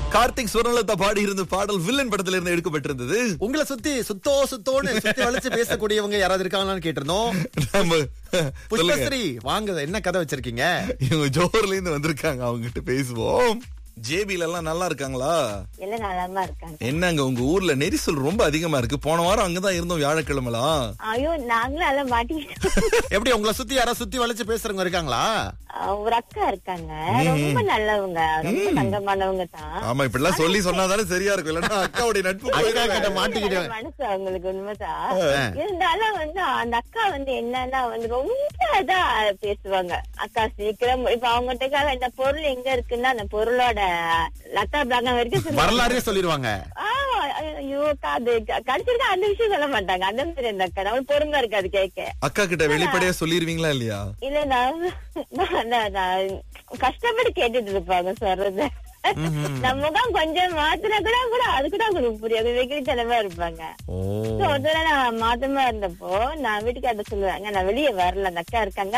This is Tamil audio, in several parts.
கார்த்திக் சுவர்ணலதா பாடி இருந்த பாடல் வில்லன் படத்துல இருந்து எடுக்கப்பட்டிருந்தது உங்களை சுத்தி சுத்தோ சுத்தோன்னு சுத்தி வளைச்சு பேசக்கூடியவங்க யாராவது இருக்காங்களான்னு கேட்டிருந்தோம் நம்ம சொல்லுங்க. புஷ்பஸ்ரீ வாங்க என்ன கதை வச்சிருக்கீங்க இவங்க ஜோஹர்ல இருந்து வந்திருக்காங்க அவங்க கிட்ட பேசுவோம் ஜேபில எல்லாம் நல்லா இருக்காங்களா எல்லாம் நலமா இருக்காங்க என்னங்க உங்க ஊர்ல நெரிசல் ரொம்ப அதிகமா இருக்கு போன வாரம் அங்கதான் இருந்தோம் வியாழக்கிழமெல்லாம் ஐயோ நாங்களும் எல்லாம் மாட்டிக்கிட்டோம் எப்படி உங்களை சுத்தி யாராவது சுத்தி வளைச்சு பேசுறவங்க இருக்காங்களா அஹ் ஒரு அக்கா இருக்காங்க ரொம்ப நல்லவங்க ரொம்ப தங்கமானவங்க தான் ஆமா இப்படி எல்லாம் சொல்லி சொன்னாதானே சரியா இருக்கும் இல்லன்னா அக்காவுடைய நட்பு அக்கா போயிடும். கிட்ட நல்ல மாட்டிக்கிட்டேன் மனசு அவங்களுக்கு உண்மைதான் இருந்தாலும் வந்து அந்த அக்கா வந்து என்னன்னா வந்து ரொம்ப இதா பேசுவாங்க அக்கா சீக்கிரம் இப்ப அவங்ககிட்ட இந்த பொருள் எங்க இருக்குன்னா அந்த பொருளோட லத்தா பிளாகம் வரைக்கும் சொல்லுவாங்க. வரலாறே சொல்லிடுவாங்க ஆமா, ஐயோ அக்கா, அது க- கடைசியில அந்த விஷயம் சொல்ல மாட்டாங்க அந்த மாதிரி இந்த அக்கா அவங்களுக்கு பொறுமை இருக்காது கேட்க அக்கா கிட்ட வெளிப்படையா சொல்லிருவீங்களா இல்லையா இல்ல நான் நான்- நான் நான் கஷ்டப்பட்டு கேட்டுட்டு இருப்பாங்க சொல்றது நம்ம முகம் கொஞ்சம் மாத்தினா கூட கூட அது கூட அவங்களுக்கு புரியாது வெகுளித்தனமா இருப்பாங்க ஓ So, ஒரு தடவை நான் மாதமா இருந்தப்போ நான் வீட்டுக்கார்ட்ட சொல்லுவாங்க நான் வெளியே வரல அந்த அக்கா இருக்காங்க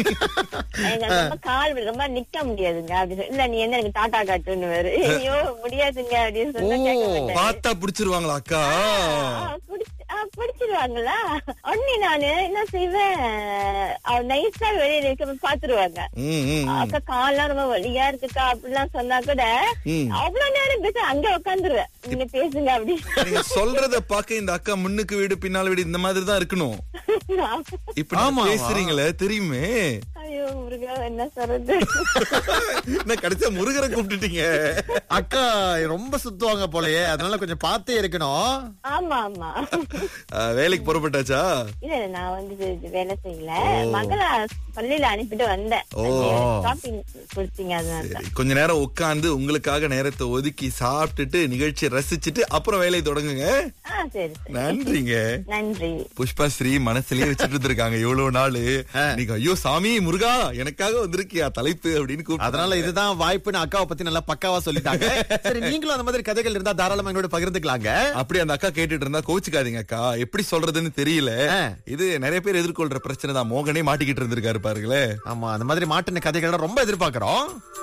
எனக்கு ரொம்ப கால் வலி, ரொம்ப நிக்க முடியாதுங்க அப்படி சொல்லி, இல்ல நீ என்ன எனக்கு டாட்டா காட்டுன்னு வேறு ஐயோ முடியாதுங்க அப்படின்னு சொன்னா கேட்க மாட்டாரு. பார்த்தா புடிச்சிருவாங்களா அக்கா ஆ, புடிச்சு- ஆ, பிடிச்சிருவாங்களா உடனே நானு என்ன செய்வேன் அவ நைஸா வெளியில இருக்க பாத்துருவாங்க ம், ம், ம். அக்கா கால்லாம் ரொம்ப வலியா இருக்குக்கா அப்படிலாம் சொன்னா கூட ம். அவ்வளவு நேரம் பேச அங்க உட்காந்துருவேன் நீங்க பேசுங்க அப்படி நீங்க சொல்றத பாக்க இந்த அக்கா முன்னுக்கு வீடு பின்னால வீடு இந்த மாதிரி தான் இருக்கணும் இப்ப ஆமா, நீங்க ஆமா. பேசுறீங்களே தெரியுமே ஐயோ முருகா என்ன சொல்றது என்ன கடைசியா முருகரை கூப்பிட்டுட்டீங்க அக்கா ரொம்ப சுத்துவாங்க போலயே அதனால கொஞ்சம் பார்த்தே இருக்கணும் ஆமா ஆமா ஆ, வேலைக்கு புறப்பட்டாச்சா இல்ல இல்ல, நான் வந்து இது- இது வேலை செய்யல மகளை பள்ளியில அனுப்பிட்டு வந்தேன் ஓ. ஷாப்பிங் கொடுத்தீங்க அதனால சரி, கொஞ்ச நேரம் உட்கார்ந்து உங்களுக்காக நேரத்தை ஒதுக்கி சாப்பிட்டுட்டு நிகழ்ச்சியை ரசிச்சுட்டு அப்புறம் வேலையை தொடங்குங்க ஆ சரி சரி நன்றிங்க நன்றி புஷ்பா ஸ்ரீ மனசுலயே வச்சுட்டு இருந்திருக்காங்க இவ்வளவு நாள் நீங்க ஐயோ சாமி முருகா எனக்காக வந்திருக்கியா தலைப்பு அப்படின்னு கூப்பிட்டு அதனால இதுதான் வாய்ப்புன்னு அக்காவை பத்தி நல்லா பக்காவா சொல்லிட்டாங்க சரி நீங்களும் அந்த மாதிரி கதைகள் இருந்தா தாராளமா எங்களோட பகிர்ந்துக்கலாங்க அப்படி அந்த அக்கா கேட்டுட்டு இருந்தா கோச்சுக்காதீங்க அக்கா எப்படி சொல்றதுன்னு தெரியல ஆ. இது நிறைய பேர் எதிர்கொள்ற பிரச்சனை தான் மோகனே மாட்டிக்கிட்டு இருந்திருக்காரு பாருங்களேன் ஆமா அந்த மாதிரி மாட்டின கதைகள் ரொம்ப எதிர்பார்க்கிறோம்